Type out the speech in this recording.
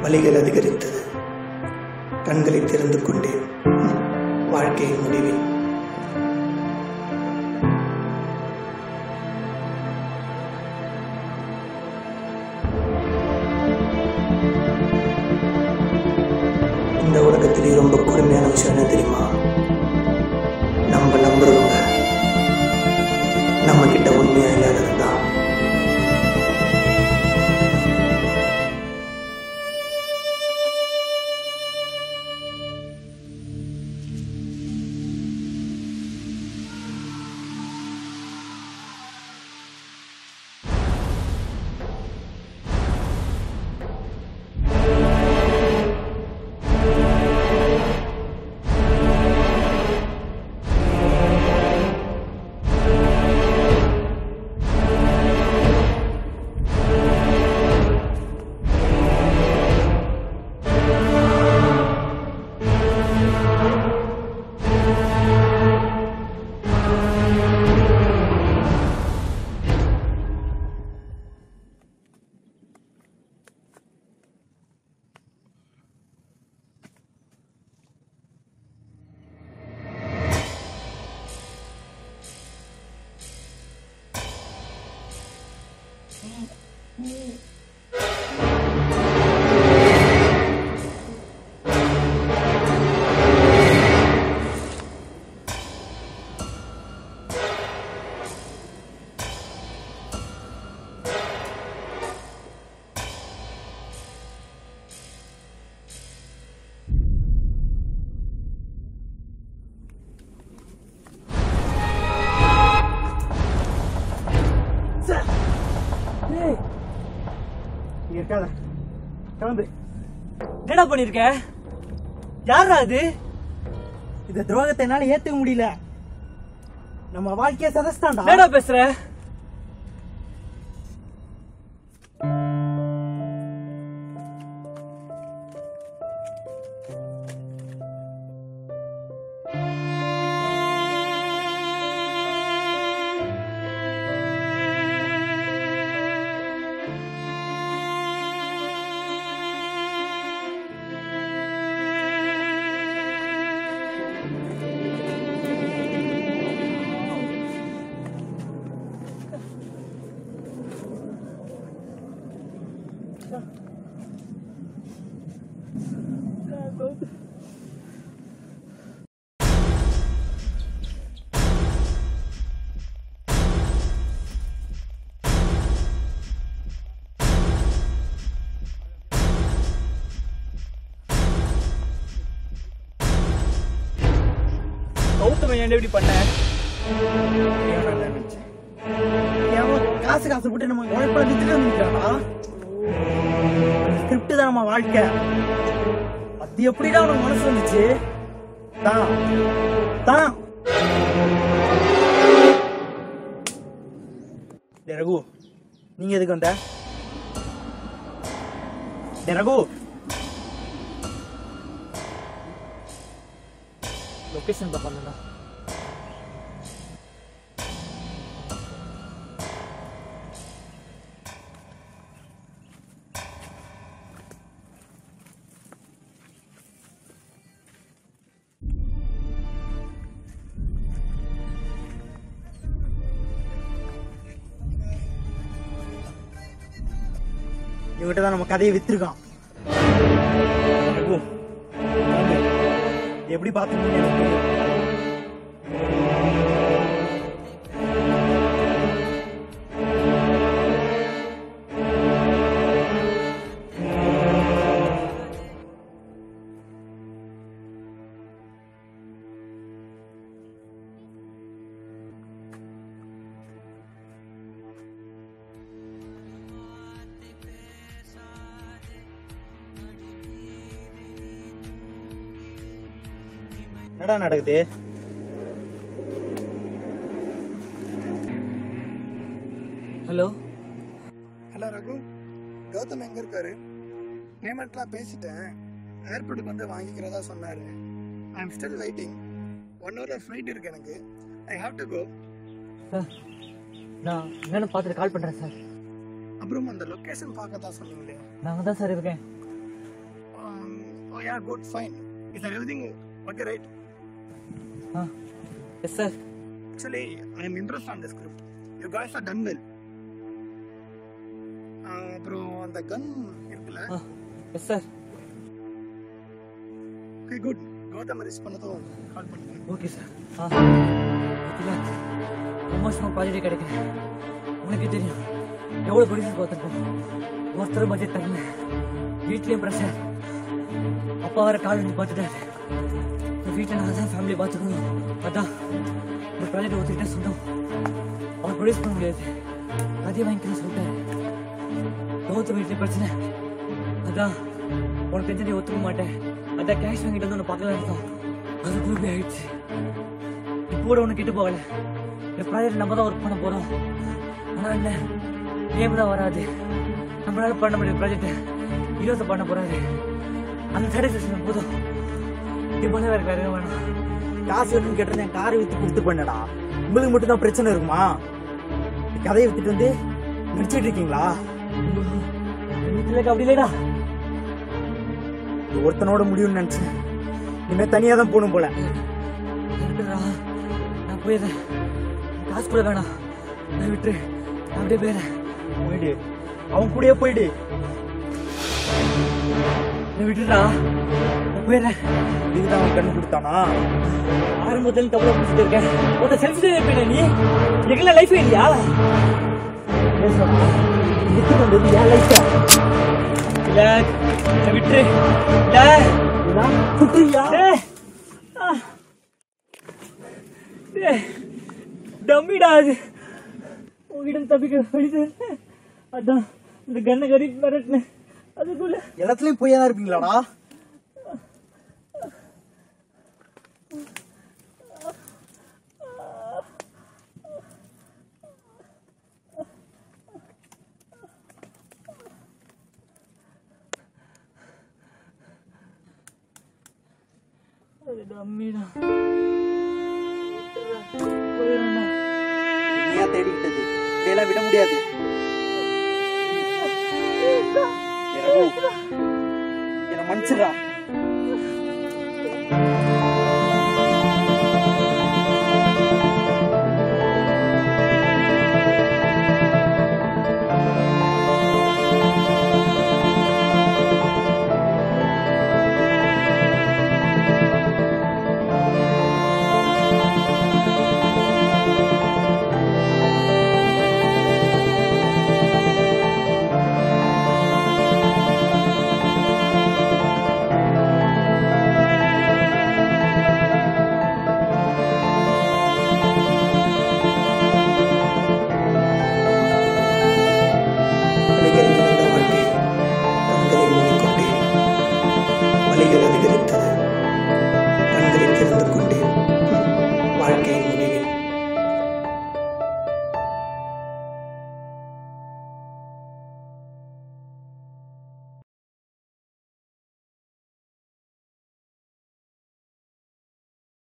வலிகள் அதிகரித்தது கண்களை திறந்து கொண்டேன் வாழ்க்கையின் முடிவில் இந்த உலகத்திலே ரொம்ப கொடுமையான விஷயம் என்ன தெரியுமா நம்ம நம்புறவங்க நம்ம கிட்ட உண்மையா இல்லாதது தான் இருக்காத கிளம்பு என்னடா பண்ணிருக்க யாரா அது இந்த துரோகத்தை என்னால ஏத்துக்க முடியல நம்ம வாழ்க்கைய சதஸ்தான்டா என்னடா பேசுற கௌதம் ஏன் இப்படி பண்ண எவன் காசு காசு போட்டு நம்ம உழைப்பா வித்துட்டு வந்துக்கிறானா ஸ்கிரிப்ட் தான் நம்ம வாழ்க்கை அது எப்படிடா உனக்கு மனசு வந்துச்சு தான் தான் டேய் ரகு நீங்க எதுக்கு வந்த டேய் ரகு லொகேஷன் தான் பண்ணா இவங்கிட்ட தான் நம்ம கதையை வித்திருக்கான் ரகு, கிளம்பு. எப்படி பாத்துக்கீங்க எனக்கு தெரியும். என்னடா நடக்குது ஹலோ ஹலோ ரகு கௌதம் எங்க இருக்காரு பேமெண்ட்லாம் பேசிட்டேன் ஏர்போர்ட்டுக்கு வந்து வாங்கிக்கிறதா சொன்னாரு I am still waiting one hour flight இருக்கு எனக்கு I have to go sir நான் என்னன்னு பார்த்துட்டு கால் பண்றேன் சார் அப்புறம் அந்த லொக்கேஷன் பார்க்க தான் சொன்னீங்களே நாங்க தான் சார் இருக்கேன் Oh yeah, good, fine. Is that everything okay, right? Ah yes sir Actually, I am interested on the script. You guys are done well. Uh, அப்புறம் அந்த கன் இருக்குல்ல ah yes sir okay good Gautham risk பண்ணதும் call பண்ணுங்க okay sir ஆ இல்லை ப்ரொமோஷனும் project கிடைக்கல உனக்கு தெரியும் எவ்வளோ ப்ரொடியூசர் பார்த்துருக்கோம் ஒருத்தர் பட்ஜெட் தரல வீட்லேயும் ப்ரெஷர் அப்பா வர கால் வந்து பார்த்துட்டாரு வீட்டில் நான் தான் ஃபேமிலி பார்த்துக்கணும் அதான் இந்த ப்ராஜெக்ட் ஒத்துக்கிட்டே சொன்னோம் அவர் ப்ரொடியூஸ் பண்ண முடியாது கதையை வாங்கிக்கணும்னு சொல்லிட்டாரு கௌதம் வீட்டில் பிரச்சனை அதான் உனக்கு தெரிஞ்ச நீ ஒத்துக்க மாட்டேன் அதான் கேஷ் வாங்கிட்டு வந்து உன்னை பார்க்கலாம் இருக்கோம் அதுக்குள்ள இப்படி ஆயிடுச்சு இப்போ கூட ஒன்று கிட்டு போகல இந்த ப்ராஜெக்ட் நம்ம தான் ஒர்க் பண்ண போகிறோம் ஆனால் என்ன நேம் தான் வராது நம்மளால பண்ண முடியும் ப்ராஜெக்ட் இருபத்தை பண்ண போகிறாரு அந்த சாட்டிஸ்ஃபேக்ஷன் போதும் இப்போ வேறு வேறு எதுவும் வேணாம் காசு வேணும்னு கேட்டிருந்தேன் காரை வித்து கொடுத்து பண்ணடா உங்களுக்கு மட்டும் தான் பிரச்சனை இருக்குமா இந்த கதையை வித்துட்டு வந்து நடிச்சிட்டு இருக்கீங்களா வீட்டில் அப்படி இல்லைடா இது ஒருத்தனோட முடியும்னு நினைச்சேன் இனிமே தனியா தான் போகணும் போல இருக்குடா நான் போயிடுறேன் காசு கூட வேணாம் நான் விட்டு நான் அப்படியே போயிடுறேன் போயிடு அவன் கூடயே போயிடு நான் விட்டுடா நான் போயிடுறேன் இதுதான் அவன் கண்ணு கொடுத்தானா ஆரம்பத்துல தப்பு பிடிச்சிட்டு இருக்கேன் உன்னை செல்ஃபி இருப்பேன் நீ எங்களை லைஃப் இல்லையா இதுக்கு வந்தது என் லைஃப் இல்ல என்னை விட்டுரு இல்ல குட்டுறியா டேய். ஆ. டேய். டம்மிடா அது உங்ககிட்ட தப்பிக்க வழிது அதான் இந்த கண்ணை கறி மிரட்டினேன் அதுக்குள்ள எல்லாத்துலயும் போய் தான் இருப்பீங்களாடா அது டம்மிடா போயிடும்டா நீயா தேடிக்கிட்டது இதெல்லாம் விட முடியாது என்ன மன்னிச்சிடா வலிகள் நிறைந்த வாழ்க்கை கண்களை மூடிக்கொண்டேன் வலிகள் அதிகரித்தது